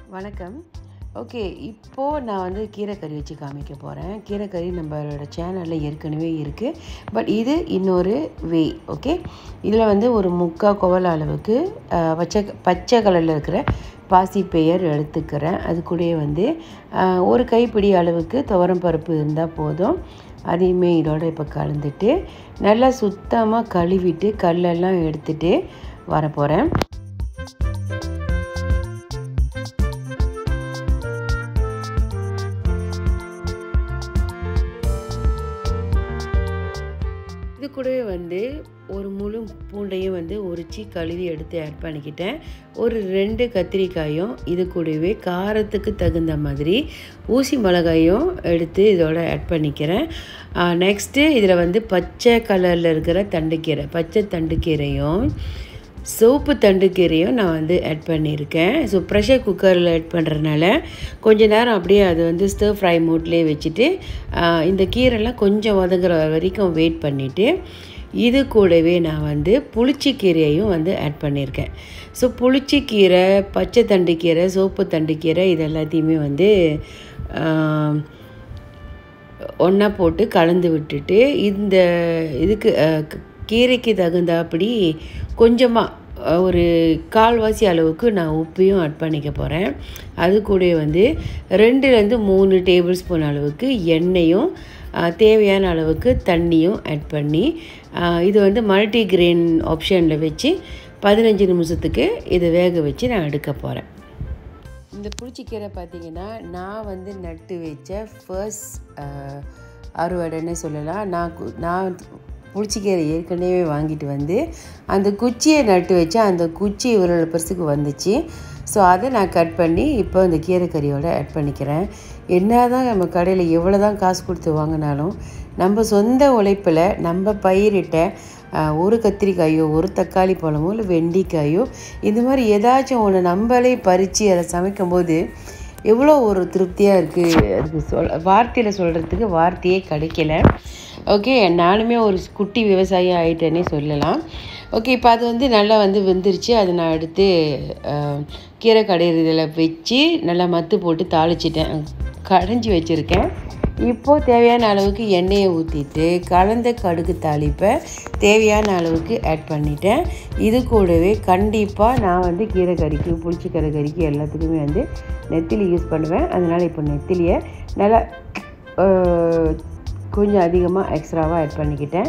வணக்கம் ஓகே இப்போது நான் வந்து கீரைக்கறி வச்சு காமிக்க போகிறேன் கீரைக்கறி நம்மளோட சேனலில் ஏற்கனவே இருக்குது பட் இது இன்னொரு வே ஓகே இதில் வந்து ஒரு முக்கால் குவல் அளவுக்கு அஹ், பச்சை பச்சை கலரில் இருக்கிற பாசி பெயர் எடுத்துக்கிறேன் அது கூடயே வந்து அஹ், ஒரு கைப்பிடி அளவுக்கு துவரம் பருப்பு இருந்தால் போதும் அதையுமே இதோட இப்போ கலந்துட்டு நல்லா சுத்தமாக கழுவிட்டு கல்லெல்லாம் எடுத்துட்டு வரப்போகிறேன் இது கூடவே வந்து ஒரு முழு பூண்டையும் வந்து உரித்து கழுவி எடுத்து ஆட் பண்ணிக்கிட்டேன் ஒரு ரெண்டு கத்திரிக்காயும் இது கூடவே காரத்துக்கு தகுந்த மாதிரி ஊசி மிளகாயும் எடுத்து இதோட ஆட் பண்ணிக்கிறேன் நெக்ஸ்ட்டு இதில் வந்து பச்சை கலரில் இருக்கிற தண்டுக்கீரை பச்சை தண்டுக்கீரையும் சோப்பு தண்டுக்கீரையும் நான் வந்து ஆட் பண்ணியிருக்கேன் ஸோ ப்ரெஷர் குக்கரில் ஆட் பண்ணுறதுனால கொஞ்ச நேரம் அப்படியே அது வந்து ஸ்டர் ஃப்ரை மோட்லேயே வச்சுட்டு ஆஹ், இந்த கீரைலாம் கொஞ்சம் வதங்குற வரைக்கும் வெயிட் பண்ணிவிட்டு இது கூடவே நான் வந்து புளிச்சிக்கீரையும் வந்து ஆட் பண்ணியிருக்கேன் ஸோ புளிச்சிக்கீரை பச்சை தண்டுக்கீரை சோப்பு தண்டுக்கீரை இது எல்லாத்தையுமே வந்து ஆஹ், ஒன்றா போட்டு கலந்து விட்டுட்டு இந்த இதுக்கு அஹ், க- கீரைக்கு தகுந்தாப்படி கொஞ்சமாக ஒரு கால்வாசி அளவுக்கு நான் உப்பையும் ஆட் பண்ணிக்க போகிறேன் அது கூட வந்து ரெண்டுலேருந்து மூணு டேபிள் ஸ்பூன் அளவுக்கு எண்ணெயும் அஹ், தேவையான அளவுக்கு தண்ணியும் ஆட் பண்ணி அஹ், இது வந்து மல்டி கிரெயின் ஆப்ஷனில் வச்சு பதினஞ்சு நிமிஷத்துக்கு இதை வேக வச்சு நான் எடுக்க போகிறேன் இந்த புளிச்சிக்கீரை பார்த்தீங்கன்னா நான் வந்து நட்டு வச்ச ஃபர்ஸ்ட் அறுவடைன்னு சொல்லலாம் நான் கு- நான் புளிச்சிக்கீரை ஏற்கனவே வாங்கிட்டு வந்து அந்த குச்சியை நட்டு வச்சு அந்த குச்சி இவரோட பெருசுக்கு வந்துச்சு ஸோ அதை நான் கட் பண்ணி இப்போ இந்த கீரைக்கறியோட ஆட் பண்ணிக்கிறேன் என்ன தான் நம்ம கடையில் எவ்வளோ தான் காசு கொடுத்து வாங்கினாலும் நம்ம சொந்த உழைப்பில் நம்ம பயிரிட்ட ஆஹ், ஒரு கத்திரிக்காயோ ஒரு தக்காளி பழமோ இல்லை வெண்டைக்காயோ இந்த மாதிரி ஏதாச்சும் ஒன்று நம்மளே பறித்து அதை சமைக்கும்போது எவ்வளோ ஒரு திருப்தியாக இருக்குது அதுக்கு சொல் வார்த்தையில் சொல்கிறதுக்கு வார்த்தையே கிடைக்கல ஓகே நானுமே ஒரு குட்டி விவசாயி ஆகிட்டேனே சொல்லலாம் ஓகே இப்போ அது வந்து நல்லா வந்து வெந்துருச்சு அதை நான் எடுத்து ஆஹ், கீரை கடையிறதில் வச்சு நல்லா மத்து போட்டு தாளிச்சிட்டேன் கடைஞ்சி வச்சுருக்கேன் இப்போது தேவையான அளவுக்கு எண்ணெயை ஊற்றிட்டு கலந்த கடுகு தாளிப்பை தேவையான அளவுக்கு ஆட் பண்ணிட்டேன் இது கூடவே கண்டிப்பாக நான் வந்து கீரை கறிக்கு புளிச்சக்கீரை கறிக்கு எல்லாத்துக்குமே வந்து நெத்திலி யூஸ் பண்ணுவேன் அதனால் இப்போ நெத்திலியை நல்லா அஹ், கொஞ்சம் அதிகமாக எக்ஸ்ட்ராவாக ஆட் பண்ணிக்கிட்டேன்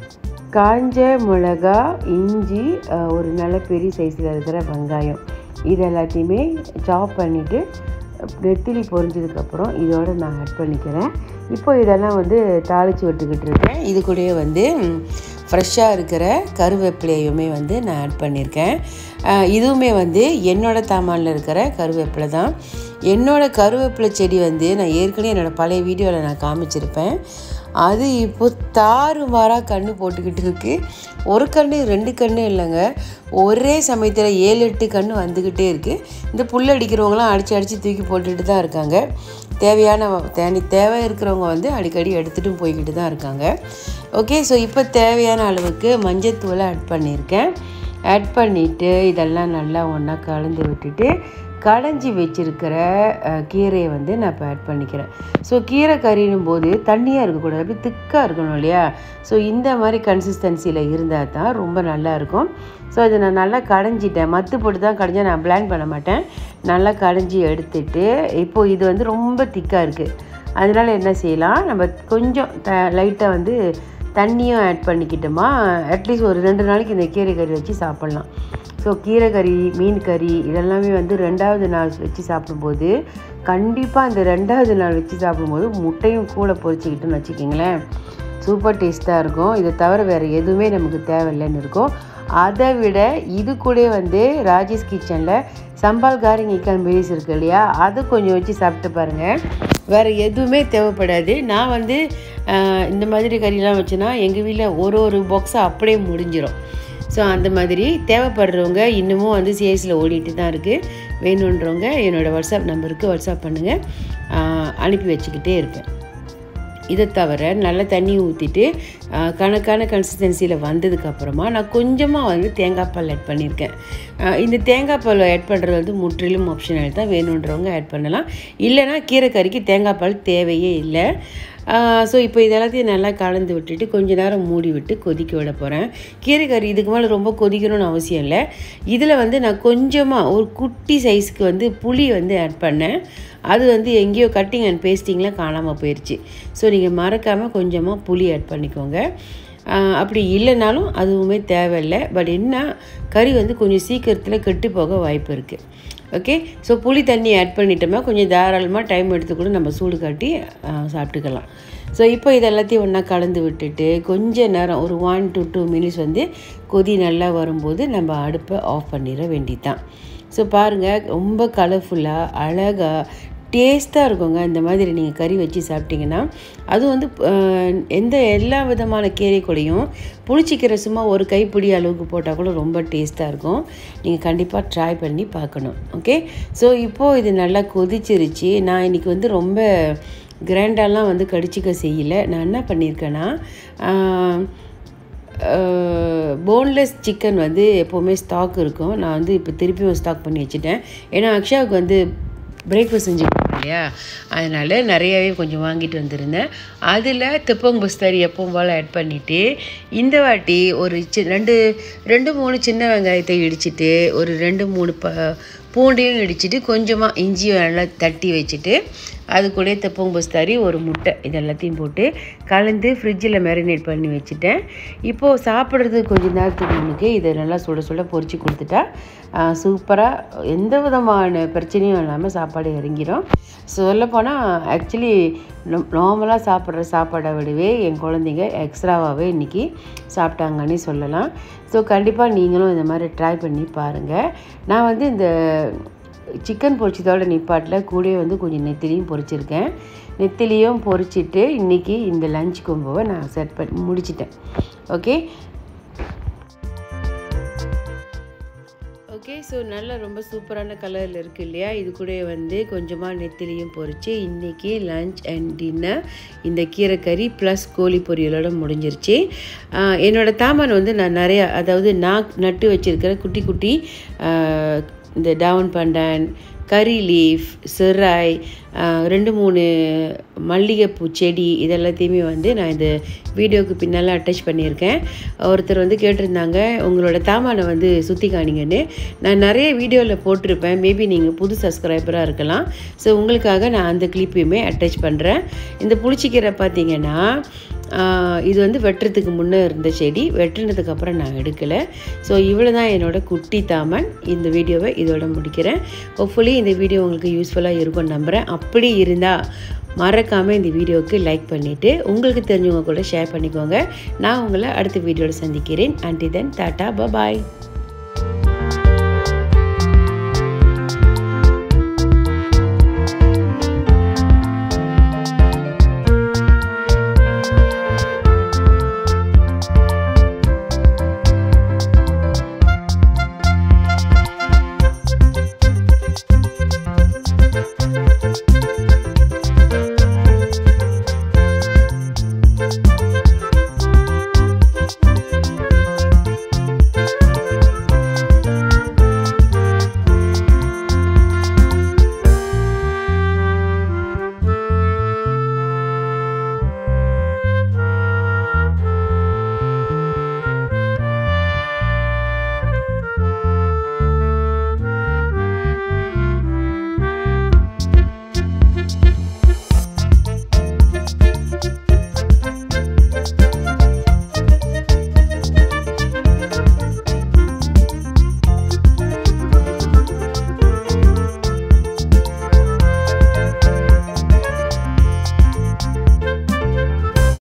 காஞ்ச மிளகா இஞ்சி அஹ், ஒரு நல்ல பெரிய சைஸில் இருக்கிற வெங்காயம் இது எல்லாத்தையுமே சாப் பண்ணிவிட்டு நெத்திலி பொரிஞ்சதுக்கப்புறம் இதோட நான் ஆட் பண்ணிக்கிறேன் இப்போ இதெல்லாம் வந்து தாளித்து விட்டுக்கிட்டு இருக்கேன் இது கூடயே வந்து ஃப்ரெஷ்ஷாக இருக்கிற கருவேப்பிலையுமே வந்து நான் ஆட் பண்ணியிருக்கேன் அஹ், இதுவுமே வந்து என்னோட தாமானில் இருக்கிற கருவேப்பிலை தான் என்னோட கருவேப்பிலை செடி வந்து நான் ஏற்கனவே என்னோடய பழைய வீடியோவில் நான் காமிச்சிருப்பேன் அது இப்போ தாறுமாறாக கண்ணு போட்டுக்கிட்டு இருக்கு ஒரு கண்ணு ரெண்டு கண்ணு இல்லைங்க ஒரே சமயத்தில் ஏழு எட்டு கண்ணு வந்துக்கிட்டே இருக்குது இந்த புல் அடிக்கிறவங்களாம் அடித்து அடித்து தூக்கி போட்டுட்டு தான் இருக்காங்க தேவையான தேனி தேவை இருக்கிறவங்க வந்து அடிக்கடி எடுத்துகிட்டும் போய்கிட்டு தான் இருக்காங்க ஓகே ஸோ இப்போ தேவையான அளவுக்கு மஞ்சத்தூளை ஆட் பண்ணியிருக்கேன் ஆட் பண்ணிவிட்டு இதெல்லாம் நல்லா ஒன்றா கலந்து விட்டுட்டு கடைஞ்சி வச்சிருக்கிற அஹ், கீரையை வந்து நான் இப்போ ஆட் பண்ணிக்கிறேன் ஸோ கீரை கறினும் போது தண்ணியாக இருக்கக்கூடாது அப்படி திக்காக இருக்கணும் இல்லையா ஸோ இந்த மாதிரி கன்சிஸ்டன்சியில் இருந்தால் தான் ரொம்ப நல்லா இருக்கும் ஸோ இதை நான் நல்லா கடைஞ்சிட்டேன் மத்து போட்டு தான் கடைஞ்சா நான் பிளான் பண்ண மாட்டேன் நல்லா கடைஞ்சி எடுத்துட்டு இப்போது இது வந்து ரொம்ப திக்காக இருக்குது அதனால என்ன செய்யலாம் நம்ம கொஞ்சம் த லைட்டாக வந்து தண்ணியும் ஆட் பண்ணிக்கிட்டோமா அட்லீஸ்ட் ஒரு ரெண்டு நாளைக்கு இந்த கீரை கறி வச்சு சாப்பிட்லாம் ஸோ கீரை கறி மீன் கறி இதெல்லாமே வந்து ரெண்டாவது நாள் வச்சு சாப்பிடும்போது கண்டிப்பாக அந்த ரெண்டாவது நாள் வச்சு சாப்பிடும்போது முட்டையும் கூட பொரிச்சுக்கிட்டுன்னு வச்சுக்கிங்களேன் சூப்பர் டேஸ்ட்டாக இருக்கும் இதை தவிர வேறு எதுவுமே நமக்கு தேவையில்லைன்னு இருக்கும் அதை விட இது கூட வந்து ராஜேஷ் கிச்சனில் சம்பால் காரிங் இக்கான் பிரிஸ் இருக்கு இல்லையா அது கொஞ்சம் வச்சு சாப்பிட்டு பாருங்கள் வேறு எதுவுமே தேவைப்படாது நான் வந்து ஆஹ், இந்த மாதிரி கறிலாம் வச்சேன்னா எங்கள் வீட்டில் ஒரு ஒரு பாக்ஸாக அப்படியே முடிஞ்சிடும் ஸோ அந்த மாதிரி தேவைப்படுறவங்க இன்னமும் வந்து சேல்ஸில் ஓடிட்டு தான் இருக்குது வேணுன்றவங்க என்னோடய வாட்ஸ்அப் நம்பருக்கு வாட்ஸ்அப் பண்ணுங்கள் ஆஹ், அனுப்பி வச்சுக்கிட்டே இருப்பேன் இதை தவிர நல்லா தண்ணி ஊற்றிட்டு கணக்கான கன்சிஸ்டன்சியில் வந்ததுக்கப்புறமா நான் கொஞ்சமாக வந்து தேங்காய் பால் ஆட் பண்ணியிருக்கேன் ஆஹ் இந்த தேங்காய் பால் ஆட் பண்ணுறது வந்து முற்றிலும் ஆப்ஷனல் தான் வேணுன்றவங்க ஆட் பண்ணலாம் இல்லைனா கீரைக்கறிக்கு தேங்காய் பால் தேவையே இல்லை ஸோ இப்போ இதெல்லாத்தையும் நல்லா கலந்து விட்டுட்டு கொஞ்ச நேரம் மூடி விட்டு கொதிக்க விட போகிறேன் கீரைக்கறி இதுக்கு மேலே ரொம்ப கொதிக்கணும்னு அவசியம் இல்லை இதில் வந்து நான் கொஞ்சமாக ஒரு குட்டி சைஸ்க்கு வந்து புளி வந்து ஆட் பண்ணேன் அது வந்து எங்கேயோ கட்டிங் அண்ட் பேஸ்டிங்கில் காணாமல் போயிடுச்சு ஸோ நீங்கள் மறக்காமல் கொஞ்சமாக புளி ஆட் பண்ணிக்கோங்க ஆஹ் அப்படி இல்லைனாலும் அதுவுமே தேவையில்லை பட் என்ன கறி வந்து கொஞ்சம் சீக்கிரத்தில் கெட்டு போக வாய்ப்பு இருக்குது ஓகே ஸோ புளி தண்ணி ஆட் பண்ணிட்டோம்னா கொஞ்சம் தாராளமாக டைம் எடுத்து கூட நம்ம சூடு காட்டி ஆஹ் சாப்பிட்டுக்கலாம் ஸோ இப்போ இது எல்லாத்தையும் ஒன்றா கலந்து விட்டுட்டு கொஞ்ச நேரம் ஒரு ஒன் டு டூ மினிட்ஸ் வந்து கொதி நல்லா வரும்போது நம்ம அடுப்பை ஆஃப் பண்ணிட வேண்டியதுதான் ஸோ பாருங்கள் ரொம்ப கலர்ஃபுல்லாக அழகாக டேஸ்ட்டாக இருக்குங்க இந்த மாதிரி நீங்கள் கறி வச்சு சாப்பிட்டீங்கன்னா அதுவும் வந்து அஹ், எந்த எல்லா விதமான கீரை கூடயும் புளிச்சிக்கீரை சும்மா ஒரு கைப்பிடி அளவுக்கு போட்டால் கூட ரொம்ப டேஸ்ட்டாக இருக்கும் நீங்கள் கண்டிப்பாக ட்ரை பண்ணி பார்க்கணும் ஓகே ஸோ இப்போது இது நல்லா கொதிச்சிருச்சு நான் இன்றைக்கி வந்து ரொம்ப கிராண்டாலாம் வந்து கடிச்சிக்க செய்யலை நான் என்ன பண்ணியிருக்கேன்னா ஆஹ், போன்லெஸ் சிக்கன் வந்து எப்போவுமே ஸ்டாக் இருக்கும் நான் வந்து இப்போ திருப்பியும் ஸ்டாக் பண்ணி வச்சுட்டேன் ஏன்னா அக்ஷாவுக்கு வந்து பிரேக்ஃபாஸ்ட் செஞ்சு கொடுப்பேன் இல்லையா அதனால் நிறையாவே கொஞ்சம் வாங்கிட்டு வந்திருந்தேன் அதில் திப்பங் பஸ்தாரி எப்பவும் போல் ஆட் பண்ணிவிட்டு இந்த வாட்டி ஒரு சி ரெண்டு ரெண்டு மூணு சின்ன வெங்காயத்தை இடிச்சிட்டு ஒரு ரெண்டு மூணு ப பூண்டையும் இடிச்சிட்டு கொஞ்சமாக இஞ்சியும் நல்லா தட்டி வச்சுட்டு அது கூட தெப்பம் பஸ்தாரி ஒரு முட்டை இது எல்லாத்தையும் போட்டு கலந்து ஃப்ரிட்ஜில் மேரினேட் பண்ணி வச்சுட்டேன் இப்போது சாப்பிட்றதுக்கு கொஞ்சம் நேரத்துக்கு முன்னுக்கு இதை நல்லா சுட சுட பொரிச்சு கொடுத்துட்டா சூப்பராக எந்த விதமான பிரச்சனையும் இல்லாமல் சாப்பாடு இறங்கிடும் சொல்லப்போனால் ஆக்சுவலி நார்மலாக சாப்பிட்ற சாப்பாடை விடவே என் குழந்தைங்க எக்ஸ்ட்ராவாகவே இன்றைக்கி சாப்பிட்டாங்கன்னு சொல்லலாம் ஸோ கண்டிப்பாக நீங்களும் இந்த மாதிரி ட்ரை பண்ணி பாருங்கள் நான் வந்து இந்த சிக்கன் பொரிச்சதோட நிப்பாட்டில் கூடவே வந்து கொஞ்சம் நெத்திலியும் பொரிச்சிருக்கேன் நெத்திலியும் பொரிச்சிட்டு இன்றைக்கி இந்த லஞ்ச் கொம்போவை நான் செட் பண்ணி முடிச்சிட்டேன் ஓகே ஓகே ஸோ நல்லா ரொம்ப சூப்பரான கலரில் இருக்குது இல்லையா இது கூட வந்து கொஞ்சமாக நெத்திலியும் பொரித்து இன்றைக்கி லஞ்ச் அண்ட் டின்னர் இந்த கீரைக்கறி ப்ளஸ் கோழி பொரியலோட முடிஞ்சிருச்சு ஆஹ் என்னோட தாமன் வந்து நான் நிறையா அதாவது நான் நட்டு வச்சுருக்கிற குட்டி குட்டி ஆஹ் இந்த டவுன் பண்டான் கறி லீஃப் சிராய் ஆஹ் ரெண்டு மூணு மல்லிகைப்பூ செடி இதெல்லாத்தையுமே வந்து நான் இந்த வீடியோவுக்கு பின்னால் அட்டாச் பண்ணியிருக்கேன் ஒருத்தர் வந்து கேட்டிருந்தாங்க உங்களோட தாமானை வந்து சுற்றி காணிங்கன்னு நான் நிறைய வீடியோவில் போட்டிருப்பேன் மேபி நீங்கள் புது சப்ஸ்கிரைபராக இருக்கலாம் ஸோ உங்களுக்காக நான் அந்த கிளிப்பையுமே அட்டாச் பண்ணுறேன் இந்த புளிச்சிக்கீரை பார்த்தீங்கன்னா ஆஹ் இது வந்து வெட்டுறதுக்கு முன்னே இருந்த செடி வெட்டினதுக்கு அப்புறம் நான் எடுக்கலை ஸோ இவ்வளோ தான் என்னோட குட்டி தாமன் இந்த வீடியோவை இதோட முடிக்கிறேன் ஹோப்ஃபுல்லி இந்த வீடியோ உங்களுக்கு யூஸ்ஃபுல்லாக இருக்கும்னு நம்புகிறேன் அப்படி இருந்தால் மறக்காமல் இந்த வீடியோவுக்கு லைக் பண்ணிவிட்டு உங்களுக்கு தெரிஞ்சவங்க கூட ஷேர் பண்ணிக்கோங்க நான் உங்களை அடுத்த வீடியோவில் சந்திக்கிறேன் அண்டி தென் டாட்டா பபாய்